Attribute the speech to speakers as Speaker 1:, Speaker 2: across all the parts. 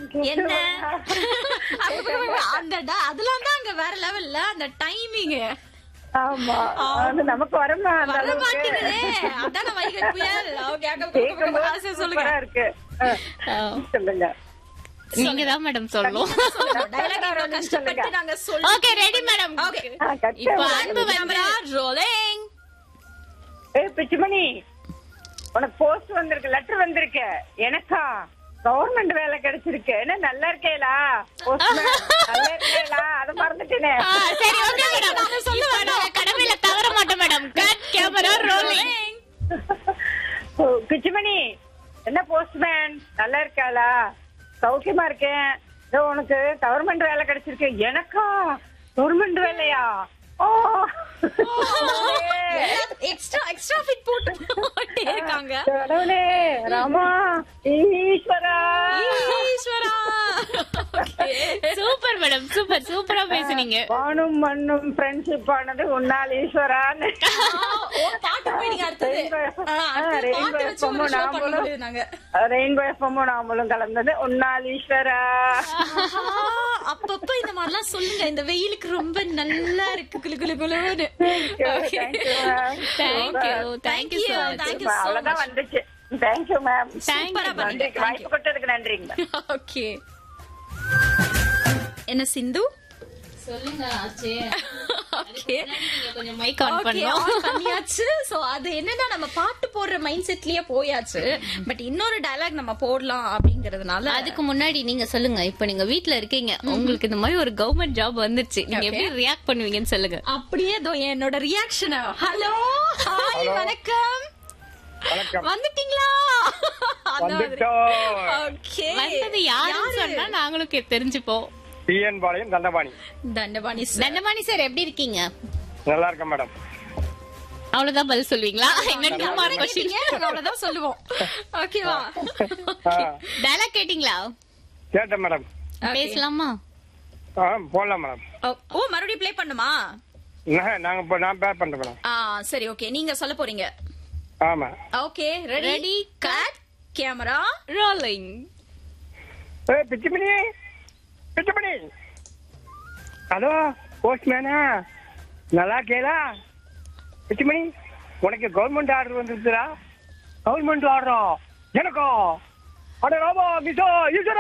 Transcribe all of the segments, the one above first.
Speaker 1: என்ன அந்த ட- அதெல்லாம் தான் அங்க வேற லெவல்ல அந்த டைமிங்
Speaker 2: ஆமா அது நமக்கு வருமா அந்த
Speaker 1: வர
Speaker 2: அளவுக்கு
Speaker 1: மாட்டேங்குதே அதான வைகை புயல் ஓகே அங்க
Speaker 2: கேட்கும்போது
Speaker 1: ஆசை சொல்லுங்க
Speaker 2: சூப்பரா இருக்கு ஆ, சொல்லுங்க
Speaker 3: நீங்க தான் மேடம் சொல்லணும்
Speaker 1: டயலாக் இவ்வளவு கஷ்டப்பட்டு நாங்க சொல்லி
Speaker 3: ஓகே ரெடி மேடம்
Speaker 1: ஓகே
Speaker 2: ஆ, கட்
Speaker 3: இப்போ
Speaker 2: பண்ணு.
Speaker 3: அன்பு வந்து
Speaker 1: கேமரா ரோலிங்
Speaker 2: ஏய் பிச்சுமணி உனக்கு போஸ்ட் வந்திருக்கு லெட்டர் வந்திருக்கு எனக்கா கவர்மெண்ட் வேலை கிடைச்சிருக்கு என்ன நல்லா இருக்கேலா போஸ்ட்மேன் நல்லா இருக்கேலா அத மறந்துட்டேனே
Speaker 3: ஆ, சரி ஓகே மேடம் இப்போ நாங்க கடமையில தவற மாட்டோம் மேடம் கட் கேமரா ரோலிங்
Speaker 2: ஓ, பிச்சுமணி என்ன போஸ்ட்மேன் நல்லா இருக்காளா சௌக்கியமா இருக்கேன் இதோ உனக்கு கவர்மெண்ட் வேலை கிடைச்சிருக்கு எனக்கா கவர்மெண்ட் வேலையா ஓ
Speaker 1: எக்ஸ்ட்ரா எக்ஸ்ட்ரா ஃபிட் போட்டு போட்டே இருக்காங்க
Speaker 2: கடவுளே ராமா ஈஸ்வரா
Speaker 1: ஈஸ்வரா
Speaker 3: சூப்பர் மேடம் சூப்பர் சூப்பரா பேசுனீங்க
Speaker 2: வானும் மண்ணும் ஃப்ரெண்ட்ஷிப் ஆனது உன்னால் ஈஸ்வரான்னு
Speaker 1: ஓ பாட்டு போயிடுங்க அடுத்தது ஆ, அடுத்தது
Speaker 2: Rainbow
Speaker 1: பாட்டு வச்சு ஒரு
Speaker 2: FM
Speaker 1: ஷோ
Speaker 2: நாமளும்
Speaker 1: பண்ணும்போது நாங்க
Speaker 2: ரெயின்போ எஃப்எம்மும் நாமளும் கலந்தது உன்னால் ஈஸ்வரா
Speaker 1: ஆஹா, அப்பப்ப இந்த மாதிரிலாம் சொல்லுங்க இந்த வெயிலுக்கு ரொம்ப நல்லா இருக்கு குளு குளு குளுன்னு Okay.
Speaker 3: Thank you thank you
Speaker 1: you,
Speaker 3: so
Speaker 1: thank
Speaker 3: much
Speaker 1: you so
Speaker 2: அவ்வளவுதான்
Speaker 1: much.
Speaker 2: வந்துச்சு தேங்க்யூ மேம்
Speaker 1: சூப்பரா பண்ணீங்க
Speaker 2: நன்றிக்கு வாய்ப்பு கொடுத்ததுக்கு நன்றிங்க
Speaker 1: ஓகே என்ன சிந்து
Speaker 3: சொல்லுங்க ஆச்சே
Speaker 1: ஓகே
Speaker 3: நீங்க கொஞ்சம் மைக் ஆன்
Speaker 1: ஓகே
Speaker 3: பண்ணோம்
Speaker 1: ஆன் பண்ணியாச்சு சோ அது என்னன்னா நம்ம பாட்டு போடுற மைண்ட் செட்லயே போயாச்சு பட் இன்னொரு டயலாக் நம்ம போடலாம் அப்படிங்கறதுனால
Speaker 3: அதுக்கு முன்னாடி நீங்க சொல்லுங்க இப்ப நீங்க வீட்ல இருக்கீங்க உங்களுக்கு இந்த மாதிரி ஒரு கவர்மெண்ட் ஜாப் வந்துருச்சு நீங்க
Speaker 1: Okay.
Speaker 3: எப்படி ரியாக்ட் பண்ணுவீங்கன்னு சொல்லுங்க
Speaker 1: அப்படியே தோ என்னோட ரியாக்ஷன் ஹலோ ஹாய் வணக்கம்
Speaker 4: வணக்கம்
Speaker 1: வந்துட்டீங்களா
Speaker 4: வந்துட்டோம்
Speaker 1: ஓகே
Speaker 3: வந்தது யாருன்னு சொன்னா நாங்களும் கே- தெரிஞ்சுப்போம்
Speaker 4: T N Palayam Dandapani
Speaker 1: Dandapani sir.
Speaker 3: Dandapani sir எப்படி இருக்கீங்க
Speaker 4: நல்லா இருக்கேன் மேடம்
Speaker 3: அவ்வளவுதான் பதில் சொல்வீங்களா என்ன டூ மார்க் கொஸ்டின்
Speaker 1: கேட்டீங்க, நாங்க அவ்வளவுதான் சொல்லுவோம் ஓகேவா
Speaker 3: டயலாக் கேட்டீங்களா
Speaker 4: கேட்டேன் மேடம்
Speaker 3: பேசலாமா
Speaker 4: ஆ போடலாம் மேடம்
Speaker 1: ஓ மறுபடியும் ப்ளே பண்ணுமா
Speaker 4: நான் நாங்க இப்போ நான் பேர் பண்றேன் மேடம்
Speaker 1: ஆ சரி ஓகே நீங்க சொல்ல போறீங்க
Speaker 4: ஆமா
Speaker 1: okay ready
Speaker 3: Ready,
Speaker 1: cut camera
Speaker 3: rolling
Speaker 4: ஏ பிச்சுமணி பிச்சுமணி ஹலோ போஸ்ட்மேனா நல்லா கேளா பிச்சுமணி உனக்கு கவர்மெண்ட் ஆர்டர் வந்துருச்சுடா கவர்மெண்ட் ஆர்டரா எனக்கா அட ராமா மிசோ ஈஸ்வரா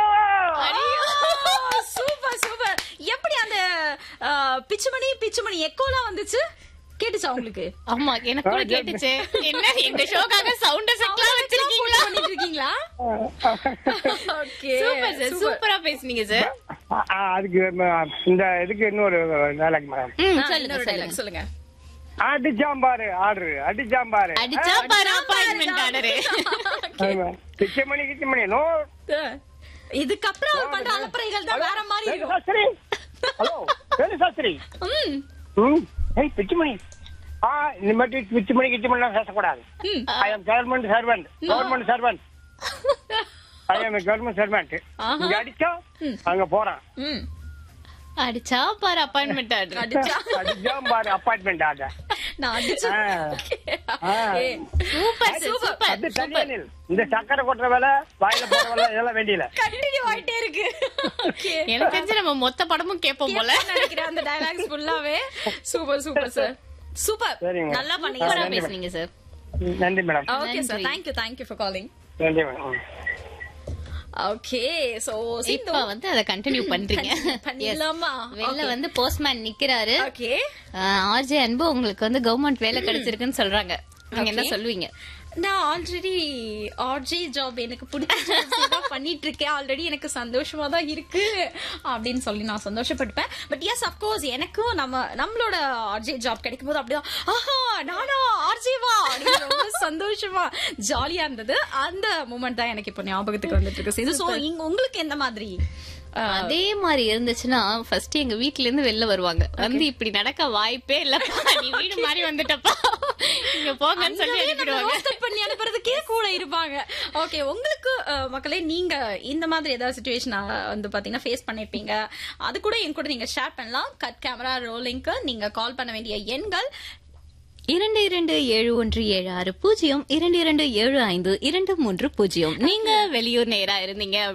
Speaker 1: சூப்பர் சூப்பர் எப்படி அந்த ஆ, பிச்சுமணி பிச்சுமணி எக்கோலாம் வந்துச்சு கேட்டுச்சா உங்களுக்கு
Speaker 3: ஆமா எனக்கு கூட கேட்டுச்சு என்ன எங்க ஷோக்காக சவுண்ட் எஃபெக்ட்லாம் வச்சிருக்கீங்களா
Speaker 1: பண்ணிட்டு இருக்கீங்களா ஓகே
Speaker 3: சூப்பர் சார் சூப்பரா பேசுனீங்க சார்
Speaker 4: ஆ, ஆ, அதுக்கு ம- இந்த இதுக்கு இன்னொரு வேலைக்கு மேடம்
Speaker 3: ம் சொல்லுங்க சொல்லுங்க
Speaker 1: டைலாக் சொல்லுங்க
Speaker 4: அடிச்சாம்பாரு ஆர்டர் அடிச்சாம்பாரு
Speaker 3: அடிச்சா பாரு appointment order
Speaker 4: Kichamani Kichamani no
Speaker 1: இதுக்கப்புறம் அவர் பண்ற அலப்பறைகள் தான் வேற மாதிரி
Speaker 4: வேலு
Speaker 1: இருக்கும்
Speaker 4: சாஸ்திரி ஹலோ வேலு சாஸ்திரி
Speaker 1: ம்,
Speaker 4: ம் ஏய் பிச்சுமணி ஆ இனிமேட்டு பிச்சுமணி கிச்சமணிலாம் பேசக்கூடாது
Speaker 1: ம்.
Speaker 4: I am government servant government servant I am government servant இங்க அடிச்சா அங்க போறான்
Speaker 1: ம்.
Speaker 3: அடிச்சா பாரு அப்பாயின்மெண்ட் ஆர்டர்
Speaker 1: அடிச்சா
Speaker 4: அடிச்சாம்பாரு அப்பாயின்மெண்ட் ஆர்டர்
Speaker 1: நான் அடிச்சு
Speaker 4: ஆ.
Speaker 1: ஏய்,
Speaker 3: சூப்பர் சார்
Speaker 1: Super.
Speaker 3: சூப்பர்
Speaker 4: அது தனியனில் இந்த சக்கரை கொட்டுற வேலை வாயில போற வேலை இதெல்லாம் வேண்டியல
Speaker 1: continue ஆயிட்டே இருக்கு Okay.
Speaker 3: எனக்கு தெரிஞ்சு நம்ம மொத்த படமும் கேட்போம் போல
Speaker 1: கேட்பேன்னு நினைக்கிறேன் அந்த டயலாக்ஸ் ஃபுல்லாவே சூப்பர் சூப்பர் சார் சூப்பர்
Speaker 4: சரிங்க.
Speaker 1: நல்லா பண்ணீங்க
Speaker 3: சூப்பரா
Speaker 1: சார்
Speaker 3: பேசுனீங்க சார்
Speaker 4: நன்றி மேடம்
Speaker 1: ஓகே சார்
Speaker 3: நன்றி.
Speaker 1: தேங்க்யூ தேங்க்யூ ஃபார் காலிங்
Speaker 4: நன்றி மேடம்
Speaker 1: ஓகே சோ
Speaker 3: இப்ப வந்து அத கண்டினியூ பண்றீங்க
Speaker 1: பண்ணிடலாமா
Speaker 3: வெளில வந்து போஸ்ட்மேன் நிக்கிறாரு
Speaker 1: ஓகே
Speaker 3: ஆர்ஜே அன்பு உங்களுக்கு வந்து கவர்மெண்ட் வேலை கிடைச்சிருக்குன்னு சொல்றாங்க நீங்க என்ன
Speaker 1: Okay.
Speaker 3: சொல்லுவீங்க
Speaker 1: நான் ஆல்ரெடி ஆர்ஜே ஜாப் எனக்கு பிடிச்ச jobs தான் பண்ணிட்டு இருக்கேன் ஆல்ரெடி எனக்கு சந்தோஷமா தான் இருக்கு அப்படின்னு சொல்லி நான் சந்தோஷப்பட்டுப்பேன் பட் எஸ் அப்கோர்ஸ் எனக்கும் நம்ம நம்மளோட ஆர்ஜே ஜாப் கிடைக்கும் போது அப்படிதான் ஆஹா நானா ஆர்ஜேவா அப்படின்னு ரொம்ப சந்தோஷமா ஜாலியா இருந்தது அந்த மூமெண்ட் தான் எனக்கு இப்போ ஞாபகத்துக்கு வந்துட்டு இருக்கு இது சோ உங்களுக்கு எந்த மாதிரி
Speaker 3: அதே மாதிரி இருந்துச்சுன்னா ஃபர்ஸ்ட் எங்க வீட்ல இருந்து வெளில வருவாங்க வந்து இப்படி நடக்க வாய்ப்பே இல்லப்பா நீ வீடு மாதிரி வந்துட்டப்பா இங்க போங்கன்னு சொல்லி
Speaker 1: அங்கவே நம்ம
Speaker 3: அனுப்பிடுவாங்க
Speaker 1: roasted பண்ணி அனுப்புறதுக்கே கூட இருப்பாங்க ஓகே உங்களுக்கு அஹ், மக்களே நீங்க இந்த மாதிரி ஏதாவது சுச்சுவேஷன் வந்து பாத்தீங்கன்னா ஃபேஸ் பண்ணிருப்பீங்க அது கூட என் கூட நீங்க ஷேர் பண்ணலாம் கட் கேமரா ரோலிங்க்கு நீங்க கால் பண்ண வேண்டிய எண்கள்
Speaker 3: இரண்டு இரண்டு ஏழு ஒன்று ஏழு ஆறு பூஜ்ஜியம் இரண்டு இரண்டு ஏழு ஐந்து இரண்டு மூன்று பூஜ்ஜியம் நீங்க வெளியூர் நேரா இருந்தீங்க